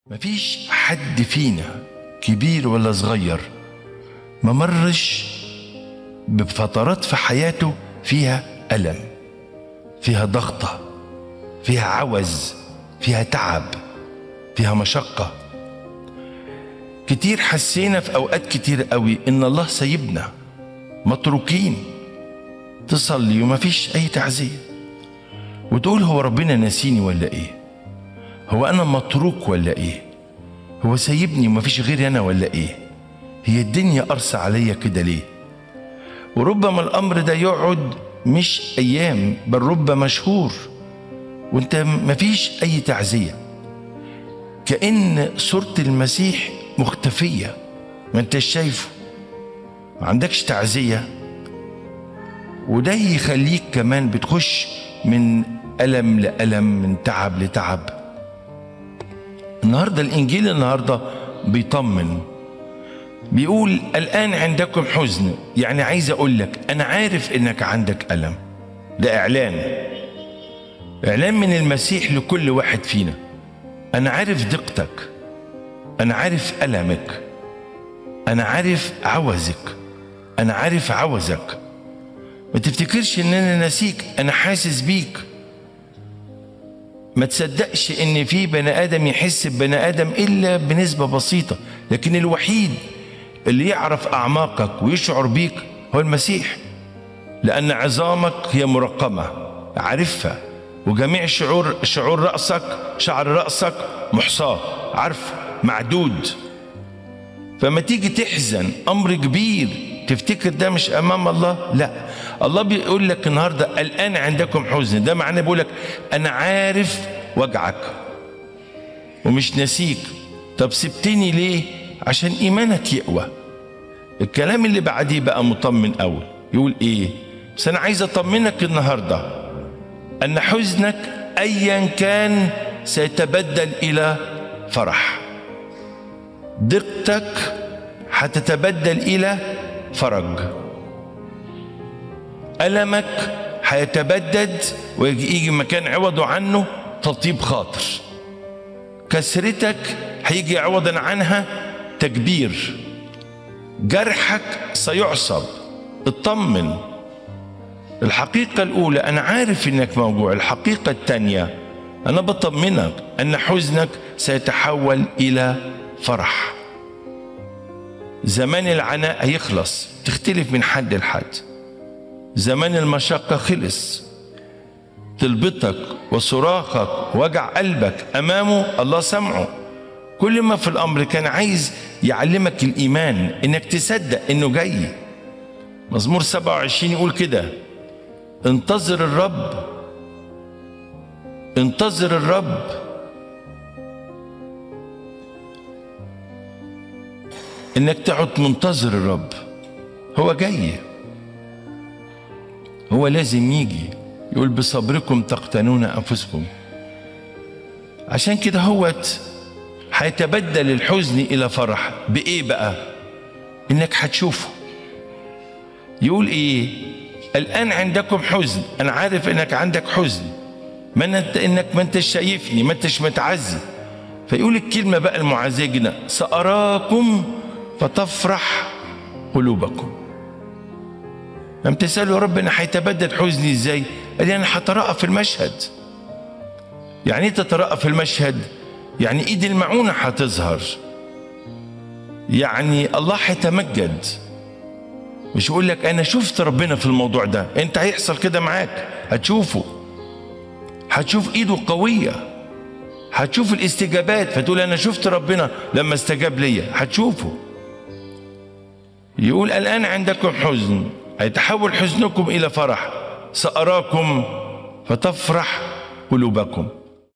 مفيش حد فينا كبير ولا صغير ما مرش بفترات في حياته فيها ألم فيها ضغطة فيها عوز فيها تعب فيها مشقة كتير حسينا في أوقات كتير قوي إن الله سايبنا متروكين تصلي ومفيش أي تعزية وتقول هو ربنا ناسيني ولا إيه هو أنا متروك ولا إيه هو سايبني ومفيش غيري أنا ولا إيه هي الدنيا قرصة عليا كده ليه وربما الأمر ده يقعد مش أيام بل ربما شهور وانت مفيش أي تعزية كأن صورة المسيح مختفية ما انتش شايفه ما عندكش تعزية وده يخليك كمان بتخش من ألم لألم من تعب لتعب النهارده الإنجيل النهارده بيطمن بيقول الآن عندكم حزن يعني عايز أقول لك أنا عارف إنك عندك ألم ده إعلان إعلان من المسيح لكل واحد فينا أنا عارف دقتك أنا عارف ألمك أنا عارف عوزك أنا عارف عوزك ما تفتكرش إن أنا ناسيك أنا حاسس بيك ما تصدقش إن في بني آدم يحس ببني آدم إلا بنسبة بسيطة لكن الوحيد اللي يعرف أعماقك ويشعر بيك هو المسيح لأن عظامك هي مرقمة عارفها وجميع شعور شعور رأسك شعر رأسك محصاة عارف معدود فما تيجي تحزن أمر كبير تفتكر ده مش أمام الله لا الله بيقول لك النهاردة الآن عندكم حزن ده معناه بيقول لك أنا عارف وجعك ومش ناسيك طب سبتني ليه عشان إيمانك يقوى الكلام اللي بعديه بقى مطمن أول يقول إيه بس أنا عايز أطمنك النهاردة أن حزنك أيا كان سيتبدل إلى فرح دقتك هتتبدل إلى فرج ألمك هيتبدد ويجي مكان عوضه عنه تطيب خاطر كسرتك هيجي عوضا عنها تكبير جرحك سيعصب اطمن الحقيقة الأولى أنا عارف إنك موجوع الحقيقة الثانية أنا بطمنك أن حزنك سيتحول إلى فرح زمان العناء هيخلص تختلف من حد لحد زمان المشقة خلص طلبتك وصراخك وجع قلبك أمامه الله سمعه كل ما في الأمر كان عايز يعلمك الإيمان إنك تصدق إنه جاي مزمور 27 يقول كده انتظر الرب انتظر الرب انك تقعد منتظر الرب هو جاي هو لازم يجي يقول بصبركم تقتنون انفسكم عشان كده هوت هيتبدل الحزن الى فرح بايه بقى انك هتشوفه يقول ايه الان عندكم حزن انا عارف انك عندك حزن ما انت انك ما انتش شايفني ما انتش متعزي فيقول الكلمه بقى المعزيه جدا ساراكم فتفرح قلوبكم لم تسألوا يا رب أنا هيتبدل حزني إزاي؟ قال لي أنا هترقى في المشهد يعني إيه تترقى في المشهد؟ يعني إيد المعونة هتظهر يعني الله هيتمجد مش يقول لك أنا شفت ربنا في الموضوع ده أنت هيحصل كده معاك هتشوفه هتشوف إيده قوية هتشوف الاستجابات فتقول أنا شفت ربنا لما استجاب ليا هتشوفه يقول الآن عندكم حزن هيتحول حزنكم إلى فرح سأراكم فتفرح قلوبكم